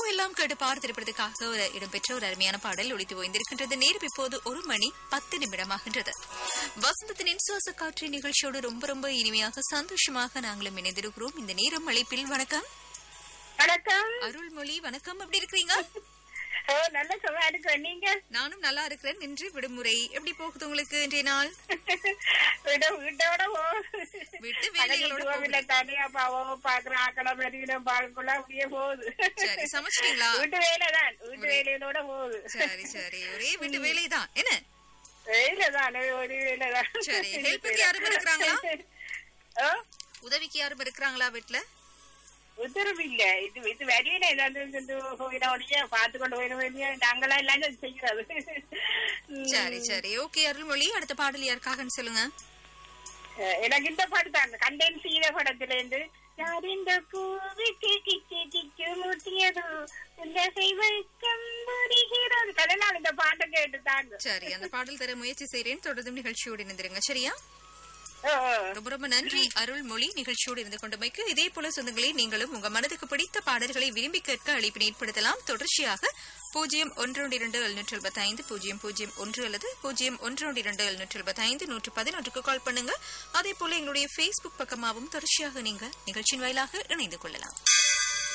எல்லாம் கேட்டு பார் திரைப்படத்துக்காக ஒரு இடம்பெற்ற ஒரு அருமையான பாடல் ஒழித்து ஓய்ந்திருக்கின்றது நேரம் இப்போது ஒரு மணி பத்து நிமிடமாகின்றது வசந்தத்தின் சுவாச காற்று நிகழ்ச்சியோடு ரொம்ப ரொம்ப இனிமையாக சந்தோஷமாக நாங்களும் இணைந்திருக்கிறோம் இந்த நேரம் அழைப்பில் வணக்கம் வணக்கம் அருள்மொழி வணக்கம் எப்படி இருக்கிறீங்க ஓ நல்ல சுகமா இருக்கிறேன் நீங்க நானும் நல்லா இருக்கிறேன் நின்று விடுமுறை எப்படி போகுது உங்களுக்கு இன்றைய நாள் விட வீட்டோட போ விட்டு வேலைகளோட கோவில தனியா பாவம் பாக்குறேன் ஆக்கடம் பெருகிடம் பாக்குள்ள அப்படியே போகுது சரி சமைச்சிட்டீங்களா வீட்டு வேலைதான் வீட்டு வேலையோட போகுது சரி சரி ஒரே வீட்டு வேலைதான் என்ன வேலைதான் ஒரு வேலைதான் சரி, help-க்கு யாரும் இருக்கிறாங்களா? ஓ, உதவிக்கு யாரும் இருக்கிறாங்களா வீட்டுல உத்தரவு இல்ல இது இது வெளியில ஏதாவது கோவிலோடைய பார்த்து கொண்டு போயிட வேண்டிய நாங்களா எல்லாம் செய்யறது ம். சரி சரி ஓகே அருள்மொழி அடுத்த பாடல் யாருக்காகன்னு சொல்லுங்க அஹ் எனக்கு இந்த பாட்டு தான் கண்டேன் சீத படத்துல இருந்து யார் இந்த பூவிக்கு கிச்சு கிச்சு முட்டியதோ இந்த செய்வக்கம் முடிகிறது கதனால் இந்த பாட்டை கேட்டு தாங்க சரி அந்த பாடல் தர முயற்சி செய்றேன் தொடர்ந்தும் நிகழ்ச்சியோடு இணைந்திருங்க சரியா ஓ, ஓ. ரொம்ப ரொம்ப நன்றி அருள்மொழி நிகழ்ச்சியோடு இருந்து கொண்டமைக்கு இதே போல சொந்தங்களே நீங்களும் உங்க மனதுக்கு பிடித்த பாடல்களை விரும்பி கேட்க அழைப்பினை ஏற்படுத்தலாம் தொடர்ச்சியாக பூஜ்ஜியம் ஒன்று இரண்டு எழுநூற்றி எழுபத்தி ஐந்து பூஜ்ஜியம் பூஜ்ஜியம் ஒன்று அல்லது பூஜ்ஜியம் ஒன்று இரண்டு எழுநூற்றி எழுபத்தி ஐந்து நூற்று பதினொன்றுக்கு கால் பண்ணுங்க அதே போல எங்களுடைய ஃபேஸ்புக் பக்கமாகவும் தொடர்ச்சியாக நீங்க நிகழ்ச்சியின் வாயிலாக இணைந்து கொள்ளலாம்